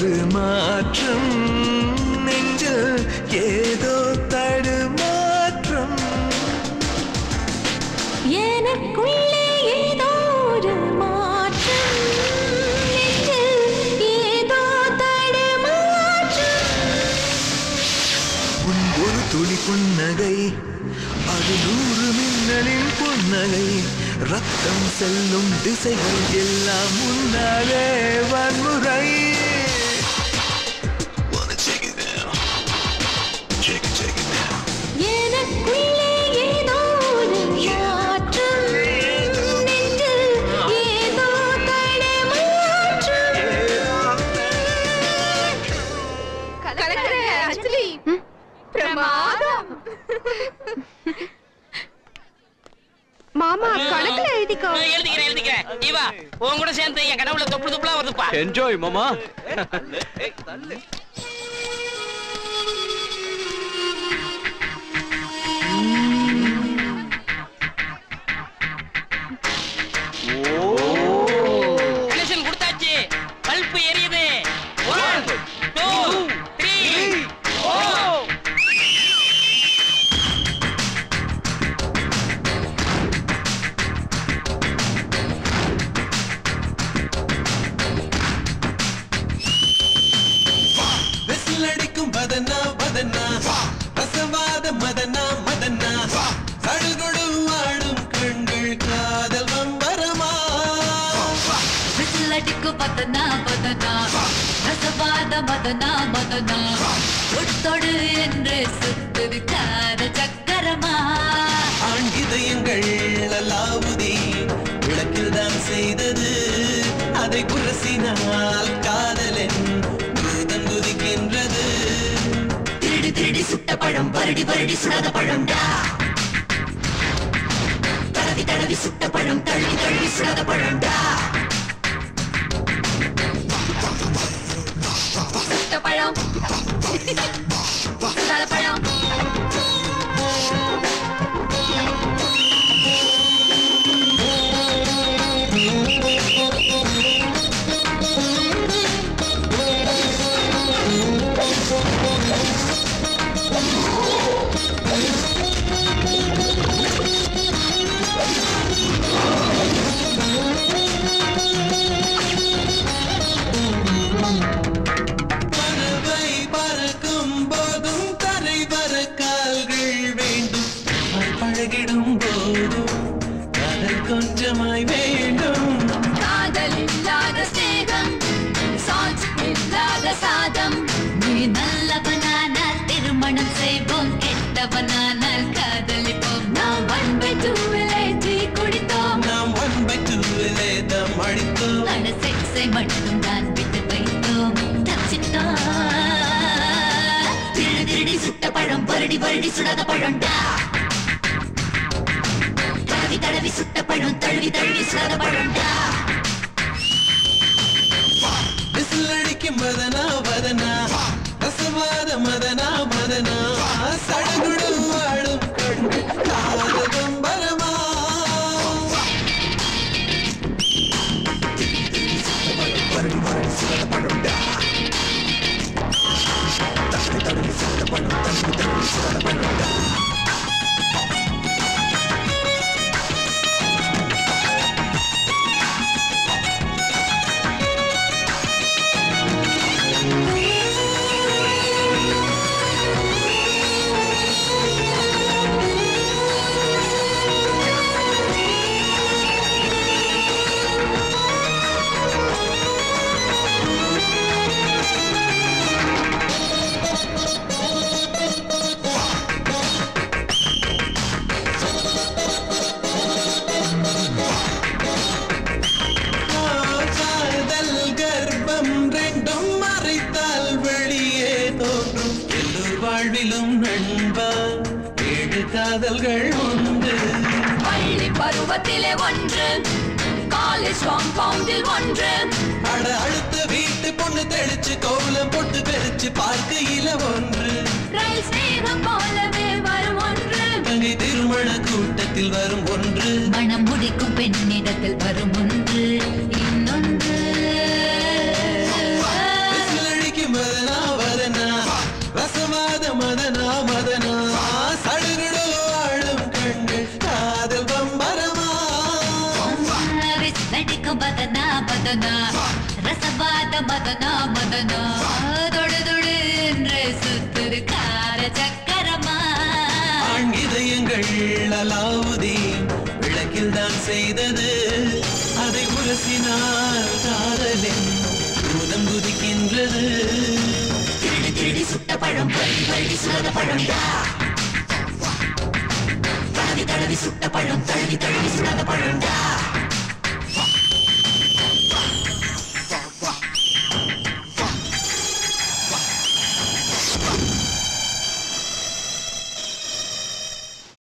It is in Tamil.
ஒரு மாற்றம் நெஞ்சில் ஏதோ தடுமாற்றம் எனக்குள்ளே ஏதோ ஒரு மாற்றம் நெஞ்சில் ஏதோ தடுமாற்றம் உன் ஒரு துளி புன்னகை அது நூறு மின்னலின் புன்னகை ரத்தம் செல்லும் திசைகள் எல்லாம் முன்னாலே வன்முறை Wanna take it down. Take it, take it down. எனக்குள்ளே ஏதோ ஒரு மாற்றம் நெஞ்சில் ஏதோ தடுமாற்றம் கலக்கிற அஞ்சலி பிரமாதம் மாமா கணக்குல எழுதிக்கோ எழுதிக்கிறேன் எழுதிக்கிறேன் இவா உன் கூட சேர்ந்து என் கனவுல தொப்பு தொப்புலாம் வருதுப்பா என்ஜாய் மாமா கனெக்ஷன் கொடுத்தாச்சு பல்ப் எரியுது ஒன் டூ த்ரீ விசில் அடிக்கும் பதனா பதனா ரசவாத மதனா மதனா சடுகுடு வாடும் கண்கள் காதல் வம்பரமா விசில் அடிக்கும் பதனா பதனா ரசவாத மதனா மதனா தொட்டொடு என்று சுத்துது காத சக்கரமா ஆண் இதயங்கள் அலாவுதி விளக்கில் தான் செய்தது அதை புரசினால் காதலன் பூதம் குதிக்கின்றது திருடி திருடி சுட்ட பழம் வருடி வருடி சுடாத பழம்டா தடவி தடவி சுட்ட பழம் தள்ளி தள்ளி சுடாத பழம்டா சுட்ட பழம் சுடாத பழம் பறவை பறக்கும் போதும் தரை வர கால்கள் வேண்டும் அது பழகிடும் போதும் காதல் கொஞ்சமாய் வேண்டும் காதல் இல்லாத சேகம் சாட்சி இல்லாத சாதம் நீ நல்லவனானால் திருமணம் செய்வோம் கெட்டவனானால் காதலிப்போம் நாம் ஒன் பை டூ டீ குடித்தோம் நாம் ஒன் பை டூ தம் அடித்தோம் ஆன செக்ஸை மட்டும் தான் விட்டு வைத்தோம் தச்சிட்டோம் திருடி திருடி சுட்ட பழம் வருடி வருடி சுடாத பழம்டா தடவி தடவி சுட்ட பழம் தழுவி தழுவி சுடாத பழம்டா விசில் அடிக்கும் மதனா வதனா ரசவாத மதனா மதனா சடகுடு வாழும் கண்கள் காதல் வம்பரமா காதல் கர்ப்பம் ரெண்டும் மறைத்தால் வெளியே தோன்றும் எல்லோர் வாழ்விலும் நண்பா ஏழு காதல்கள் உண்டு பள்ளி பருவத்திலே ஒன்று காலேஜ் காம்பவுண்டில் ஒன்று அட அடுத்த வீட்டு பொண்ணு தெளிச்சு கோலம் போட்டு பெருச்சு பார்க்கையில ஒன்று ரயில் ஸ்நேகம் போலவே வரும் ஒன்று தங்கை திருமண கூட்டத்தில் வரும் ஒன்று மனம் முடிக்கும் பெண்ணிடத்தில் வரும் ஒன்று இன்னொன்று மதனா ரசவாத மதனா மதனா தொடு தொடு என்று சுத்துது கார சக்கரமா ஆண் இதயங்கள் அலாவுதீன் விளக்கில் தான் செய்தது அதை உரசினால் காதலின் பூதம் குதிக்கின்றது திருடி திருடி சுட்ட பழம் வருடி வருடி சுடாத பழம்டா தடவி தடவி சுட்ட பழம் தழுவி தழுவி சுடாத பழம்டா